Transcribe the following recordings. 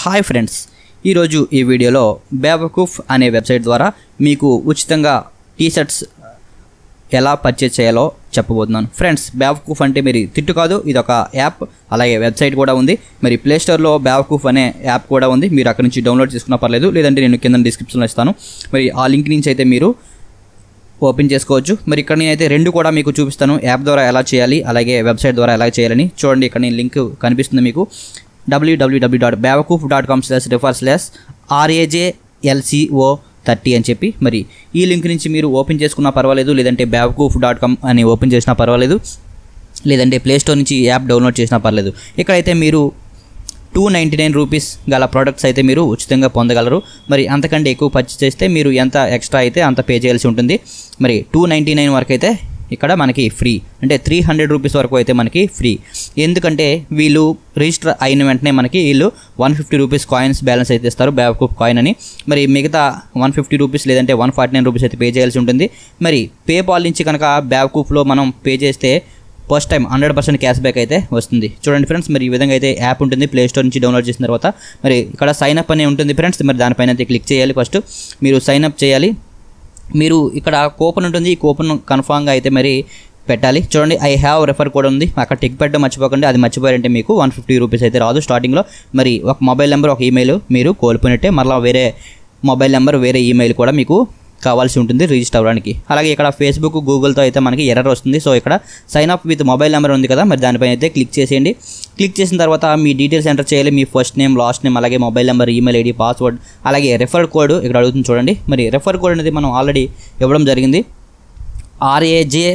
hi friends ఈరోజు ఈ వీడియోలో బేవకూఫ్ అనే వెబ్సైట్ ద్వారా మీకు ఉచితంగా టీ షర్ట్స్ ఎలా పర్చేజ్ చేయాలో చెప్పబోతున్నాను ఫ్రెండ్స్ బ్యావకూఫ్ అంటే మీరు తిట్టు కాదు ఇది ఒక యాప్ అలాగే వెబ్సైట్ కూడా ఉంది మరి ప్లే స్టోర్లో బ్యావకూఫ్ అనే యాప్ కూడా ఉంది మీరు అక్కడ నుంచి డౌన్లోడ్ చేసుకున్నా పర్లేదు లేదంటే నేను కింద డిస్క్రిప్షన్లో ఇస్తాను మరి ఆ లింక్ నుంచి అయితే మీరు ఓపెన్ చేసుకోవచ్చు మరి ఇక్కడ నేనైతే రెండు కూడా మీకు చూపిస్తాను యాప్ ద్వారా ఎలా చేయాలి అలాగే వెబ్సైట్ ద్వారా ఎలా చేయాలని చూడండి ఇక్కడ నేను లింక్ కనిపిస్తుంది మీకు డబ్ల్యూడబ్ల్యూడబ్ల్యూ dot Bewakoof dot com slash refer slash RAJ LCO thirty అని చెప్పి మరి ఈ లింక్ నుంచి మీరు ఓపెన్ చేసుకున్నా పర్వాలేదు లేదంటే బ్యావకూఫ్ డాట్ కామ్ అని ఓపెన్ చేసినా పర్వాలేదు లేదంటే ప్లే స్టోర్ నుంచి ఈ యాప్ డౌన్లోడ్ చేసినా పర్లేదు ఇక్కడైతే మీరు టూ నైంటీ నైన్ రూపీస్ గల ప్రోడక్ట్స్ అయితే మీరు ఉచితంగా పొందగలరు మరి అంతకంటే ఎక్కువ పర్చేస్ చేస్తే మీరు ఎంత ఎక్స్ట్రా అయితే అంత పే చేయాల్సి ఉంటుంది మరి టూ నైంటీ నైన్ వరకు అయితే ఇక్కడ మనకి ఫ్రీ అంటే త్రీ హండ్రెడ్ రూపీస్ వరకు అయితే మనకి ఫ్రీ ఎందుకంటే వీళ్ళు రిజిస్టర్ అయిన వెంటనే మనకి వీళ్ళు one fifty rupees coins balance అయితే ఇస్తారు బ్యావకూప్ కాయిన్ అని మరి మిగతా వన్ ఫిఫ్టీ రూపీస్ లేదంటే వన్ ఫార్టీ నైన్ రూపీస్ అయితే పే చేయాల్సి ఉంటుంది మరి పేపాల్ నుంచి కనుక బ్యావకూప్లో మనం పే చేస్తే first time hundred percent cash back అయితే వస్తుంది చూడండి ఫ్రెండ్స్ మరి ఈ విధంగా అయితే యాప్ ఉంటుంది ప్లే స్టోర్ నుంచి డౌన్లోడ్ చేసిన తర్వాత మరి ఇక్కడ సైన్ అప్ అనే ఉంటుంది ఫ్రెండ్స్ మరి దానిపైన అయితే క్లిక్ చేయాలి ఫస్ట్ మీరు సైన్ అప్ చేయాలి మీరు ఇక్కడ కూపన్ ఉంటుంది ఈ కూపన్ కన్ఫామ్గా అయితే మరి పెట్టాలి చూడండి ఐ హ్యావ్ రెఫర్ కోడ్ ఉంది అక్కడ టిక్ పెట్టడం మర్చిపోకండి అది మర్చిపోయారంటే మీకు వన్ ఫిఫ్టీ రూపీస్ అయితే రాదు స్టార్టింగ్లో మరి ఒక మొబైల్ నెంబర్ ఒక ఈమెయిల్ మీరు కోల్పోయినట్టే మళ్ళీ వేరే మొబైల్ నెంబర్ వేరే ఈమెయిల్ కూడా మీకు కావాల్సి ఉంటుంది రిజిస్టర్ అవ్వడానికి అలాగే ఇక్కడ ఫేస్బుక్ గూగుల్తో అయితే మనకి ఎర్రర్ వస్తుంది సో ఇక్కడ sign up with mobile number ఉంది కదా మరి దానిపైన అయితే క్లిక్ చేసేయండి క్లిక్ చేసిన తర్వాత మీ డీటెయిల్స్ ఎంటర్ చేయాలి మీ ఫస్ట్ నేమ్ లాస్ట్ నేమ్ అలాగే mobile number email ID password అలాగే రెఫర్ కోడ్ ఇక్కడ అడుగుతుంది చూడండి మరి రెఫర్ కోడ్ అనేది మనం ఆల్రెడీ ఇవ్వడం జరిగింది ఆర్ఏజే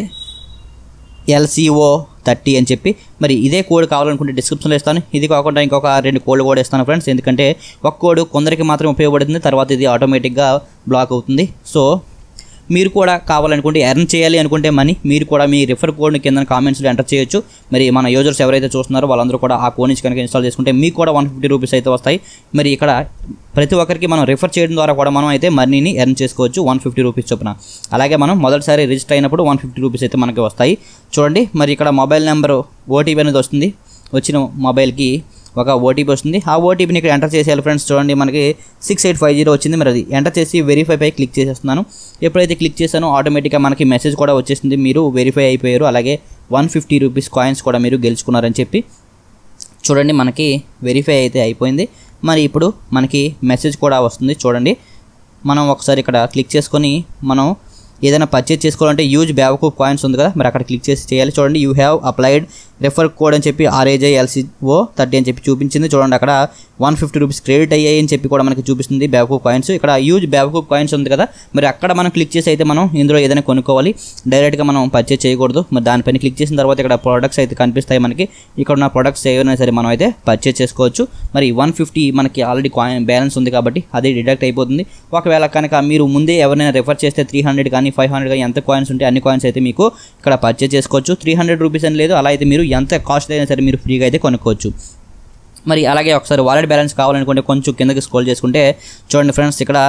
ఎల్సిఓ థర్టీ అని చెప్పి మరి ఇదే కోడ్ కావాలనుకుంటే డిస్క్రిప్షన్లో ఇస్తాను ఇది కాకుండా ఇంకొక రెండు కోడ్ కూడా ఇస్తాను ఫ్రెండ్స్ ఎందుకంటే ఒక కోడ్ కొందరికి మాత్రం ఉపయోగపడుతుంది తర్వాత ఇది ఆటోమేటిక్గా బ్లాక్ అవుతుంది సో మీరు కూడా కావాలనుకుంటే ఎర్న్ చేయాలి అనుకుంటే మనీ మీరు కూడా మీ రిఫర్ కోడ్ని కింద కామెంట్స్లో ఎంటర్ చేయొచ్చు మరి మన యూజర్స్ ఎవరైతే చూస్తున్నారో వాళ్ళందరూ కూడా ఆ కోడ్ నుంచి కనుక ఇన్స్టాల్ చేసుకుంటే మీకు కూడా వన్ ఫిఫ్టీ రూపీస్ అయితే వస్తాయి మరి ఇక్కడ ప్రతి ఒక్కరికి మనం రిఫర్ చేయడం ద్వారా కూడా మనం అయితే మనీని ఎర్న్ చేసుకోవచ్చు వన్ ఫిఫ్టీ రూపీస్ చొప్పున అలాగే మనం మొదటిసారి రిజిస్టర్ అయినప్పుడు వన్ ఫిఫ్టీ రూపీస్ అయితే మనకి వస్తాయి చూడండి మరి ఇక్కడ మొబైల్ నెంబర్ ఓటీపీ అనేది వస్తుంది వచ్చిన మొబైల్కి ఒక ఓటీపీ వస్తుంది ఆ ఓటీపీని ఇక్కడ ఎంటర్ చేసేయాలి ఫ్రెండ్స్ చూడండి మనకి సిక్స్ ఎయిట్ ఫైవ్ జీరో వచ్చింది మరి అది ఎంటర్ చేసి వెరిఫై పై క్లిక్ చేసేస్తున్నాను ఎప్పుడైతే క్లిక్ చేశానో ఆటోమేటిక్గా మనకి మెసేజ్ కూడా వచ్చేసింది మీరు వెరిఫై అయిపోయారు అలాగే వన్ ఫిఫ్టీ రూపీస్ కాయిన్స్ కూడా మీరు గెలుచుకున్నారని చెప్పి చూడండి మనకి వెరిఫై అయితే అయిపోయింది మరి ఇప్పుడు మనకి మెసేజ్ కూడా వస్తుంది చూడండి మనం ఒకసారి ఇక్కడ క్లిక్ చేసుకొని మనం ఏదైనా పర్చేజ్ చేసుకోవాలంటే యూజ్ బ్యావకూప్ కాయిన్స్ ఉంది కదా మరి అక్కడ క్లిక్ చేసి చేయాలి చూడండి you have applied refer code అని చెప్పి ఆర్ఏజే ఎల్సిఓ థర్టీ అని చెప్పి చూపించింది చూడండి అక్కడ వన్ ఫిఫ్టీ రూపీస్ క్రెడిట్ అయ్యాయి అని చెప్పి కూడా మనకి చూపిస్తుంది బ్యావకూప్ కాయిన్స్ ఇక్కడ యూజ్ బ్యావకూప్ కాయిన్స్ ఉంది కదా మరి అక్కడ మనం క్లిక్ చేసి అయితే మనం ఇందులో ఏదైనా కొనుక్కోవాలి డైరెక్ట్గా మనం పర్చేజ్ చేయకూడదు మరి దానిపైన క్లిక్ చేసిన తర్వాత ఇక్కడ ప్రొడక్ట్స్ అయితే కనిపిస్తాయి మనకి ఇక్కడ ఉన్న ప్రొడక్ట్స్ ఏవైనా సరే మనం అయితే పర్చేజ్ చేసుకోవచ్చు మరి వన్ ఫిఫ్టీ మనకి ఆల్రెడీ కాయిన్ బ్యాలెన్స్ ఉంది కాబట్టి అది డిడక్ట్ అయిపోతుంది ఒకవేళ కనుక మీరు ముందే ఎవరైనా రెఫర్ చేస్తే త్రీ హండ్రెడ్ కానీ ఫైవ్ హండ్రెడ్ కానీ ఎంత కాయిన్స్ ఉంటే అన్ని కాయిన్స్ అయితే మీకు ఇక్కడ పర్చేజ్ చేసుకోవచ్చు త్రీ హండ్రెడ్ రూపీస్ అని లేదు అలా అయితే మీరు ఎంత కాస్ట్ అయినా సరే మీరు ఫ్రీగా అయితే కొనుక్కోవచ్చు మరి అలాగే ఒకసారి వాలెట్ బ్యాలెన్స్ కావాలనుకుంటే కొంచెం కిందకి స్క్రోల్ చేసుకుంటే చూడండి ఫ్రెండ్స్ ఇక్కడ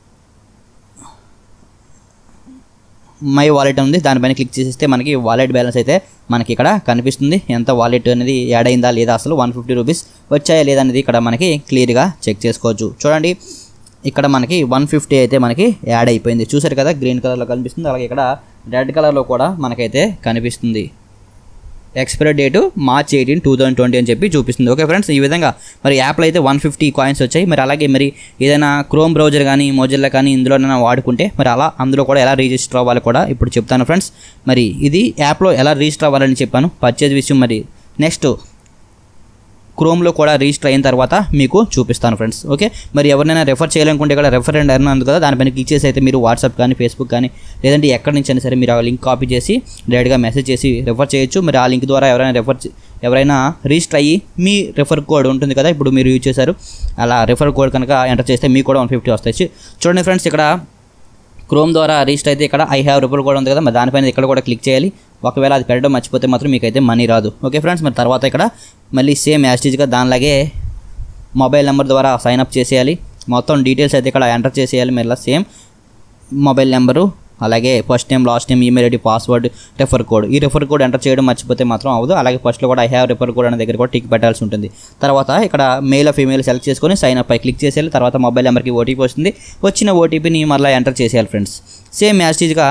మై వాలెట్ ఉంది దానిపైన క్లిక్ చేసేస్తే మనకి వాలెట్ బ్యాలెన్స్ అయితే మనకి ఇక్కడ కనిపిస్తుంది ఎంత వాలెట్ అనేది యాడ్ అయిందా లేదా అసలు వన్ ఫిఫ్టీ రూపీస్ వచ్చాయా లేదా అనేది ఇక్కడ మనకి క్లియర్గా చెక్ చేసుకోవచ్చు చూడండి ఇక్కడ మనకి వన్ ఫిఫ్టీ అయితే మనకి యాడ్ అయిపోయింది చూసారు కదా గ్రీన్ కలర్లో కనిపిస్తుంది అలాగే ఇక్కడ రెడ్ కలర్లో కూడా మనకైతే కనిపిస్తుంది expiry date March eighteen two thousand twenty అని చెప్పి చూపిస్తుంది ఓకే ఫ్రెండ్స్ ఈ విధంగా మరి యాప్లో అయితే వన్ ఫిఫ్టీ కాయిన్స్ వచ్చాయి మరి అలాగే మరి ఏదైనా క్రోమ్ బ్రౌజర్ కానీ మోజిల్లా కానీ ఇందులోనైనా వాడుకుంటే మరి అలా అందులో కూడా ఎలా రిజిస్టర్ అవ్వాలి కూడా ఇప్పుడు చెప్తాను ఫ్రెండ్స్ మరి ఇది యాప్లో ఎలా రిజిస్టర్ అవ్వాలని చెప్పాను పర్చేజ్ విషయం మరి నెక్స్ట్ క్రోమ్లో కూడా రిజిస్టర్ అయిన తర్వాత మీకు చూపిస్తాను ఫ్రెండ్స్ ఓకే మరి ఎవరినైనా రెఫర్ చేయాలనుకుంటే ఇక్కడ రెఫర్ అండ్ ఎర్న్ ఉంది కదా దానిపైన క్లిక్ చేసి అయితే మీరు వాట్సాప్ కానీ ఫేస్బుక్ కానీ లేదంటే ఎక్కడి నుంచి అయినా సరే మీరు ఆ లింక్ కాపీ చేసి డైరెక్ట్గా మెసేజ్ చేసి రెఫర్ చేయొచ్చు మరి ఆ లింక్ ద్వారా ఎవరైనా రెఫర్ ఎవరైనా రిజిస్టర్ అయ్యి మీ రెఫర్ కోడ్ ఉంటుంది కదా ఇప్పుడు మీరు యూజ్ చేశారు అలా రెఫర్ కోడ్ కనుక ఎంటర్ చేస్తే మీకు కూడా వన్ ఫిఫ్టీ వస్తాయి చూడండి ఫ్రెండ్స్ ఇక్కడ క్రోమ్ ద్వారా రిజిస్టర్ అయితే ఇక్కడ ఐ హ్యావ్ రిపోర్ట్ కూడా ఉంది కదా మరి దానిపైన ఇక్కడ కూడా క్లిక్ చేయాలి ఒకవేళ అది పెట్టడం మర్చిపోతే మాత్రం మీకైతే మనీ రాదు ఓకే ఫ్రెండ్స్ మరి తర్వాత ఇక్కడ మళ్ళీ సేమ్ యాస్టీజ్గా దానిలాగే మొబైల్ నెంబర్ ద్వారా సైన్ అప్ చేసేయాలి మొత్తం డీటెయిల్స్ అయితే ఇక్కడ ఎంటర్ చేసేయాలి మళ్ళీ సేమ్ మొబైల్ నెంబరు అలాగే first name last name email ID password refer code ఈ రెఫర్ కోడ్ ఎంటర్ చేయడం మర్చిపోతే మాత్రం అవ్వదు అలాగే ఫస్ట్లో కూడా ఐ హ్యావ్ రెఫర్ కోడ్ అనే దగ్గర కూడా టిక్ పెట్టాల్సి ఉంటుంది తర్వాత ఇక్కడ మెయిల్ ఆఫ్ ఫీమేల్ సెలెక్ట్ చేసుకొని సైన్ అప్ పై క్లిక్ చేసేయాలి తర్వాత మొబైల్ నెంబర్కి ఓటీపీ వస్తుంది వచ్చిన ఓటీపీని మళ్ళీ ఎంటర్ చేసేయాలి ఫ్రెండ్స్ సేమ్ యాస్టీజ్గా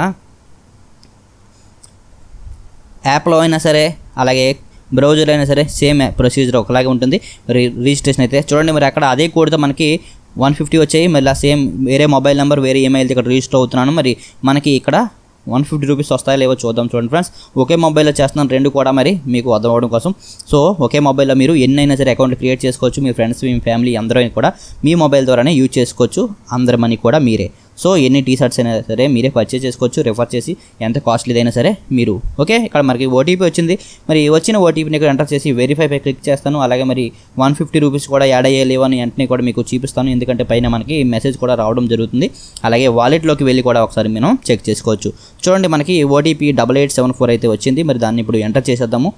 యాప్లో అయినా సరే అలాగే బ్రౌజర్లో అయినా సరే సేమ్ ప్రొసీజర్ ఒకలాగే ఉంటుంది మరి రిజిస్ట్రేషన్ అయితే చూడండి మరి అక్కడ అదే కోడ్తో మనకి వన్ ఫిఫ్టీ వచ్చాయి మళ్ళీ సేమ్ వేరే మొబైల్ నెంబర్ వేరే ఈమెయిల్ ఇక్కడ రిజిస్టర్ అవుతున్నాను మరి మనకి ఇక్కడ వన్ ఫిఫ్టీ రూపీస్ వస్తాయో లేవో చూద్దాం చూడండి ఫ్రెండ్స్ ఒకే మొబైల్లో చేస్తున్నాను రెండు కూడా మరి మీకు అర్థం అవ్వడం కోసం సో ఒకే మొబైల్లో మీరు ఎన్నైనా సరే అకౌంట్ క్రియేట్ చేసుకోవచ్చు మీ ఫ్రెండ్స్ మీ ఫ్యామిలీ అందరూ కూడా మీ మొబైల్ ద్వారానే యూజ్ చేసుకోవచ్చు అందరి మనీ కూడా మీరే సో ఎన్ని టీ షర్ట్స్ అయినా సరే మీరే పర్చేస్ చేసుకోవచ్చు రెఫర్ చేసి ఎంత కాస్ట్లీదైనా సరే మీరు ఓకే ఇక్కడ మనకి ఓటీపీ వచ్చింది మరి వచ్చిన ఓటీపీని ఇక్కడ ఎంటర్ చేసి వెరిఫై పై క్లిక్ చేస్తాను అలాగే మరి వన్ ఫిఫ్టీ రూపీస్ కూడా యాడ్ అయ్యేలేవు అని వెంటనే కూడా మీకు చూపిస్తాను ఎందుకంటే పైన మనకి మెసేజ్ కూడా రావడం జరుగుతుంది అలాగే వాలెట్లోకి వెళ్ళి కూడా ఒకసారి మనం చెక్ చేసుకోవచ్చు చూడండి మనకి OTP double eight seven four అయితే వచ్చింది మరి దాన్ని ఇప్పుడు ఎంటర్ చేసేద్దాము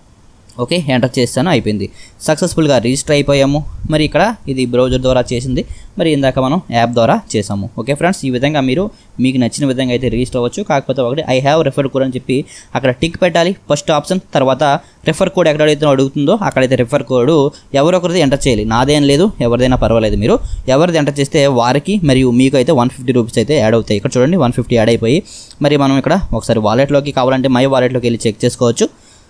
ఓకే ఎంటర్ చేస్తాను అయిపోయింది సక్సెస్ఫుల్గా రిజిస్టర్ అయిపోయాము మరి ఇక్కడ ఇది బ్రౌజర్ ద్వారా చేసింది మరి ఇందాక మనం యాప్ ద్వారా చేసాము ఓకే ఫ్రెండ్స్ ఈ విధంగా మీరు మీకు నచ్చిన విధంగా అయితే రిజిస్టర్ అవ్వచ్చు కాకపోతే ఒకటి ఐ హ్యావ్ రెఫర్ కోడ్ అని చెప్పి అక్కడ టిక్ పెట్టాలి ఫస్ట్ ఆప్షన్ తర్వాత రెఫర్ కోడ్ ఎక్కడైతే అడుగుతుందో అక్కడైతే రెఫర్ కోడ్ ఎవరొకరిది ఎంటర్ చేయాలి నాదేం లేదు ఎవరిదైనా పర్వాలేదు మీరు ఎవరిది ఎంటర్ చేస్తే వారికి మరియు మీకు అయితే వన్ ఫిఫ్టీ రూపీస్ అయితే యాడ్ అవుతాయి ఇక్కడ చూడండి వన్ ఫిఫ్టీ యాడ్ అయిపోయి మరి మనం ఇక్కడ ఒకసారి వాలెట్లోకి కావాలంటే మై వాలెట్లోకి వెళ్ళి చెక్ చేసుకోవచ్చు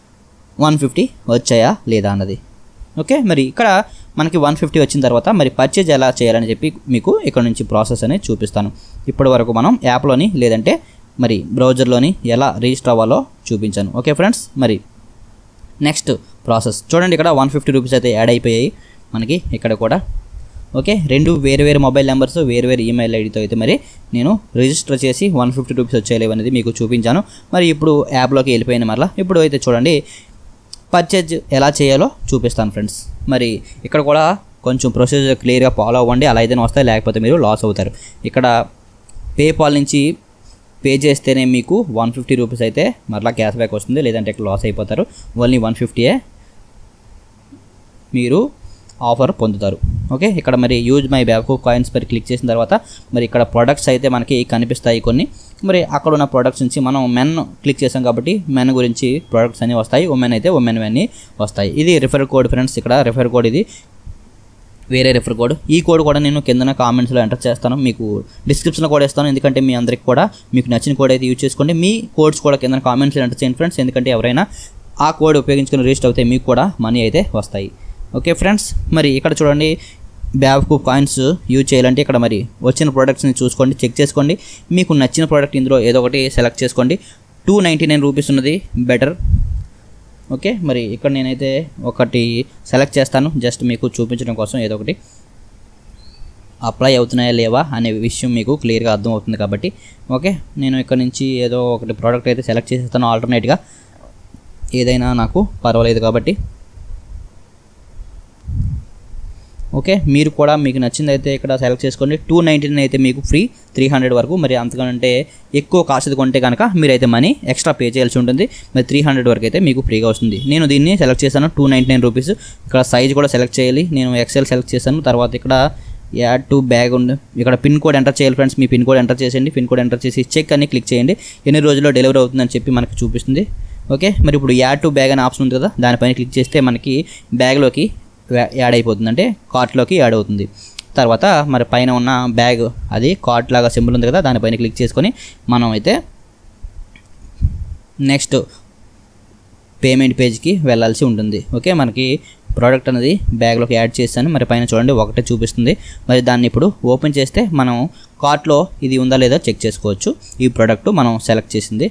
వన్ ఫిఫ్టీ వచ్చాయా లేదా అన్నది ఓకే మరి ఇక్కడ మనకి వన్ ఫిఫ్టీ వచ్చిన తర్వాత మరి పర్చేజ్ ఎలా చేయాలని చెప్పి మీకు ఇక్కడ నుంచి ప్రాసెస్ అనేది చూపిస్తాను ఇప్పటి వరకు మనం యాప్లోని లేదంటే మరి బ్రౌజర్లోని ఎలా రిజిస్టర్ అవ్వాలో చూపించాను ఓకే ఫ్రెండ్స్ మరి నెక్స్ట్ ప్రాసెస్ చూడండి ఇక్కడ వన్ ఫిఫ్టీ రూపీస్ అయితే యాడ్ అయిపోయాయి మనకి ఇక్కడ కూడా ఓకే రెండు వేరు వేరు మొబైల్ నెంబర్స్ వేరు వేరు ఈమెయిల్ ఐడితో అయితే మరి నేను రిజిస్టర్ చేసి వన్ ఫిఫ్టీ రూపీస్ వచ్చేలేవు అనేది మీకు చూపించాను మరి ఇప్పుడు యాప్లోకి వెళ్ళిపోయిన మరలా ఇప్పుడు అయితే చూడండి పర్చేజ్ ఎలా చేయాలో చూపిస్తాను ఫ్రెండ్స్ మరి ఇక్కడ కూడా కొంచెం ప్రొసీజర్ క్లియర్గా ఫాలో అవ్వండి అలా అయితేనే వస్తాయి లేకపోతే మీరు లాస్ అవుతారు ఇక్కడ పేపాల్ నుంచి పే చేస్తేనే మీకు వన్ ఫిఫ్టీ రూపీస్ అయితే మరలా క్యాష్ బ్యాక్ వస్తుంది లేదంటే ఇక్కడ లాస్ అయిపోతారు ఓన్లీ వన్ ఫిఫ్టీయే మీరు ఆఫర్ పొందుతారు ఓకే ఇక్కడ మరి యూజ్ మై బ్యాక్ కాయిన్స్ పై క్లిక్ చేసిన తర్వాత మరి ఇక్కడ ప్రొడక్ట్స్ అయితే మనకి కనిపిస్తాయి కొన్ని మరి అక్కడ ఉన్న ప్రొడక్ట్స్ నుంచి మనం మెన్ క్లిక్ చేసాం కాబట్టి మెన్ గురించి ప్రొడక్ట్స్ అన్నీ వస్తాయి ఉమెన్ అయితే ఉమెన్ అన్నీ వస్తాయి ఇది రిఫర్ కోడ్ ఫ్రెండ్స్ ఇక్కడ రిఫర్ కోడ్ ఇది వేరే రిఫర్ కోడ్ ఈ కోడ్ కూడా నేను కిందన కామెంట్స్లో ఎంటర్ చేస్తాను మీకు డిస్క్రిప్షన్లో కూడా ఇస్తాను ఎందుకంటే మీ అందరికి కూడా మీకు నచ్చిన కోడ్ అయితే యూజ్ చేసుకోండి మీ కోడ్స్ కూడా కింద కామెంట్స్లో ఎంటర్ చేయండి ఫ్రెండ్స్ ఎందుకంటే ఎవరైనా ఆ కోడ్ ఉపయోగించుకుని రిజిస్టర్ అవుతే మీకు కూడా మనీ అయితే వస్తాయి ఓకే ఫ్రెండ్స్ మరి ఇక్కడ చూడండి బ్యాబ్కు కాయిన్స్ యూజ్ చేయాలంటే ఇక్కడ మరి వచ్చిన ప్రోడక్ట్స్ని చూసుకోండి చెక్ చేసుకోండి మీకు నచ్చిన ప్రోడక్ట్ ఇందులో ఏదో ఒకటి సెలెక్ట్ చేసుకోండి టూ నైంటీ నైన్ రూపీస్ ఉన్నది బెటర్ ఓకే మరి ఇక్కడ నేనైతే ఒకటి సెలెక్ట్ చేస్తాను జస్ట్ మీకు చూపించడం కోసం ఏదో ఒకటి అప్లై అవుతున్నాయా లేవా అనే విషయం మీకు క్లియర్గా అర్థమవుతుంది కాబట్టి ఓకే నేను ఇక్కడ నుంచి ఏదో ఒకటి ప్రోడక్ట్ అయితే సెలెక్ట్ చేసేస్తాను ఆల్టర్నేట్గా ఏదైనా నాకు పర్వాలేదు కాబట్టి ఓకే మీరు కూడా మీకు నచ్చింది అయితే ఇక్కడ సెలెక్ట్ చేసుకోండి టూ నైంటీ నైన్ అయితే మీకు ఫ్రీ త్రీ హండ్రెడ్ వరకు మరి అంతకంటే ఎక్కువ కాస్ట్ కొంటే కనుక మీరైతే మనీ ఎక్స్ట్రా పే చేయాల్సి ఉంటుంది మరి త్రీ హండ్రెడ్ వరకు అయితే మీకు ఫ్రీగా వస్తుంది నేను దీన్ని సెలెక్ట్ చేశాను టూ నైంటీ నైన్ రూపీస్ ఇక్కడ సైజ్ కూడా సెలెక్ట్ చేయాలి నేను ఎక్సెల్ సెలెక్ట్ చేశాను తర్వాత ఇక్కడ యాడ్ టు బ్యాగ్ ఉంది ఇక్కడ పిన్ కోడ్ ఎంటర్ చేయాలి ఫ్రెండ్స్ మీ పిన్ కోడ్ ఎంటర్ చేసేయండి పిన్ కోడ్ ఎంటర్ చేసి చెక్ అని క్లిక్ చేయండి ఎన్ని రోజుల్లో డెలివరీ అవుతుందని చెప్పి మనకి చూపిస్తుంది ఓకే మరి ఇప్పుడు యాడ్ టు బ్యాగ్ అనే ఆప్షన్ ఉంది కదా దానిపైన క్లిక్ చేస్తే మనకి బ్యాగ్లోకి యాడ్ అయిపోతుంది అంటే కార్ట్లోకి యాడ్ అవుతుంది తర్వాత మరి పైన ఉన్న బ్యాగ్ అది కార్ట్ లాగా సింబల్ ఉంది కదా దానిపైన క్లిక్ చేసుకొని మనం అయితే నెక్స్ట్ పేమెంట్ పేజ్కి వెళ్ళాల్సి ఉంటుంది ఓకే మనకి ప్రోడక్ట్ అనేది బ్యాగ్లోకి యాడ్ చేశాను మరి పైన చూడండి ఒకటే చూపిస్తుంది మరి దాన్ని ఇప్పుడు ఓపెన్ చేస్తే మనం కార్ట్లో ఇది ఉందా లేదా చెక్ చేసుకోవచ్చు ఈ ప్రోడక్ట్ మనం సెలెక్ట్ చేసింది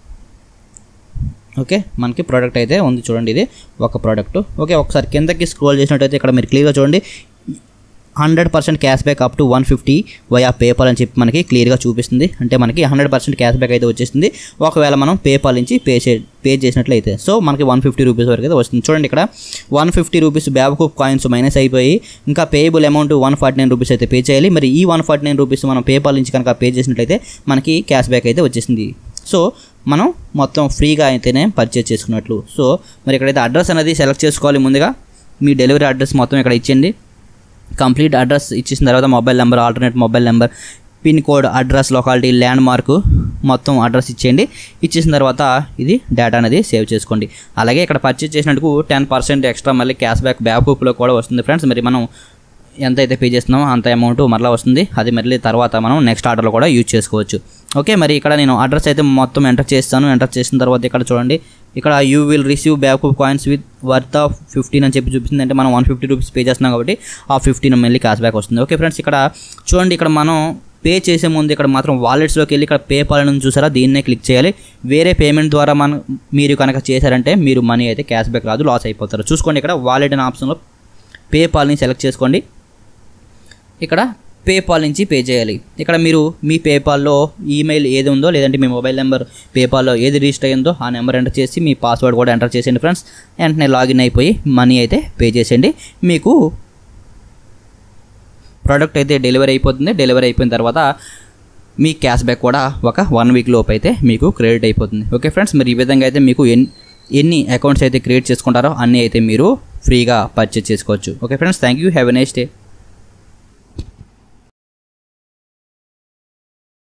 ఓకే మనకి ప్రోడక్ట్ అయితే ఉంది చూడండి ఇది ఒక ప్రోడక్ట్ ఓకే ఒకసారి కిందకి స్క్రోల్ చేసినట్టయితే ఇక్కడ మీరు క్లియర్గా చూడండి hundred percent cash back up to one fifty via PayPal అని చెప్పి మనకి క్లియర్గా చూపిస్తుంది అంటే మనకి హండ్రెడ్ పర్సెంట్ క్యాష్ బ్యాక్ అయితే వచ్చేస్తుంది ఒకవేళ మనం పేపాల్ నుంచి పే చే పే చేసినట్లయితే సో మనకి వన్ ఫిఫ్టీ రూపీస్ వరకు అయితే వస్తుంది చూడండి ఇక్కడ వన్ ఫిఫ్టీ రూపీస్ బ్యాబ్ కాయిన్స్ మైనస్ అయిపోయి ఇంకా payable amount one forty nine rupees అయితే పే చేయాలి మరి ఈ వన్ ఫార్టీ నైన్ రూపీస్ మనం పేపాల్ నుంచి కనుక పే చేసినట్లయితే మనకి క్యాష్ బ్యాక్ అయితే వచ్చేసింది సో మనం మొత్తం ఫ్రీగా అయితేనే పర్చేజ్ చేసుకున్నట్లు సో మరి ఇక్కడైతే అడ్రస్ అనేది సెలెక్ట్ చేసుకోవాలి ముందుగా మీ డెలివరీ అడ్రస్ మొత్తం ఇక్కడ ఇచ్చేయండి కంప్లీట్ అడ్రస్ ఇచ్చేసిన తర్వాత mobile number alternate mobile number pin code address locality landmark మొత్తం అడ్రస్ ఇచ్చేయండి ఇచ్చేసిన తర్వాత ఇది డేటా అనేది సేవ్ చేసుకోండి అలాగే ఇక్కడ పర్చేజ్ చేసినందుకు టెన్ పర్సెంట్ ఎక్స్ట్రా మళ్ళీ క్యాష్ బ్యాక్ బ్యాకప్లో కూడా వస్తుంది ఫ్రెండ్స్ మరి మనం ఎంత అయితే పే చేస్తున్నామో అంత అమౌంట్ మరలా వస్తుంది అది మళ్ళీ తర్వాత మనం నెక్స్ట్ ఆర్డర్లో కూడా యూజ్ చేసుకోవచ్చు ఓకే మరి ఇక్కడ నేను అడ్రస్ అయితే మొత్తం ఎంటర్ చేస్తాను ఎంటర్ చేసిన తర్వాత ఇక్కడ చూడండి ఇక్కడ you will receive back coins with worth of fifteen అని చెప్పి చూపిస్తుంది అంటే మనం వన్ ఫిఫ్టీ రూపీస్ పే చేస్తున్నాం కాబట్టి ఆ ఫిఫ్టీన్ మళ్ళీ క్యాష్ బ్యాక్ వస్తుంది ఓకే ఫ్రెండ్స్ ఇక్కడ చూడండి ఇక్కడ మనం పే చేసే ముందు ఇక్కడ మాత్రం వాలెట్స్లోకి వెళ్ళి ఇక్కడ పేపాల్ నుంచి చూసారా దీన్నే క్లిక్ చేయాలి వేరే పేమెంట్ ద్వారా మనం మీరు కనుక చేశారంటే మీరు మనీ అయితే క్యాష్ బ్యాక్ రాదు లాస్ అయిపోతారు చూసుకోండి ఇక్కడ వాలెట్ అనే ఆప్షన్లో పేపాల్ని సెలెక్ట్ చేసుకోండి ఇక్కడ పేపాల్ నుంచి పే చేయాలి ఇక్కడ మీరు మీ పేపాల్లో ఈమెయిల్ ఏది ఉందో లేదంటే మీ మొబైల్ నెంబర్ పేపాల్లో ఏది రిజిస్టర్ అయ్యిందో ఆ నెంబర్ ఎంటర్ చేసి మీ పాస్వర్డ్ కూడా ఎంటర్ చేసేయండి ఫ్రెండ్స్ వెంటనే లాగిన్ అయిపోయి మనీ అయితే పే చేసేయండి మీకు ప్రోడక్ట్ అయితే డెలివరీ అయిపోతుంది డెలివరీ అయిపోయిన తర్వాత మీ క్యాష్ బ్యాక్ కూడా ఒక వన్ వీక్ లోపు అయితే మీకు క్రెడిట్ అయిపోతుంది ఓకే ఫ్రెండ్స్ మరి ఈ విధంగా అయితే మీకు ఎన్ ఎన్ని అకౌంట్స్ అయితే క్రియేట్ చేసుకుంటారో అన్నీ అయితే మీరు ఫ్రీగా పర్చేస్ చేసుకోవచ్చు okay friends thank you have a nice day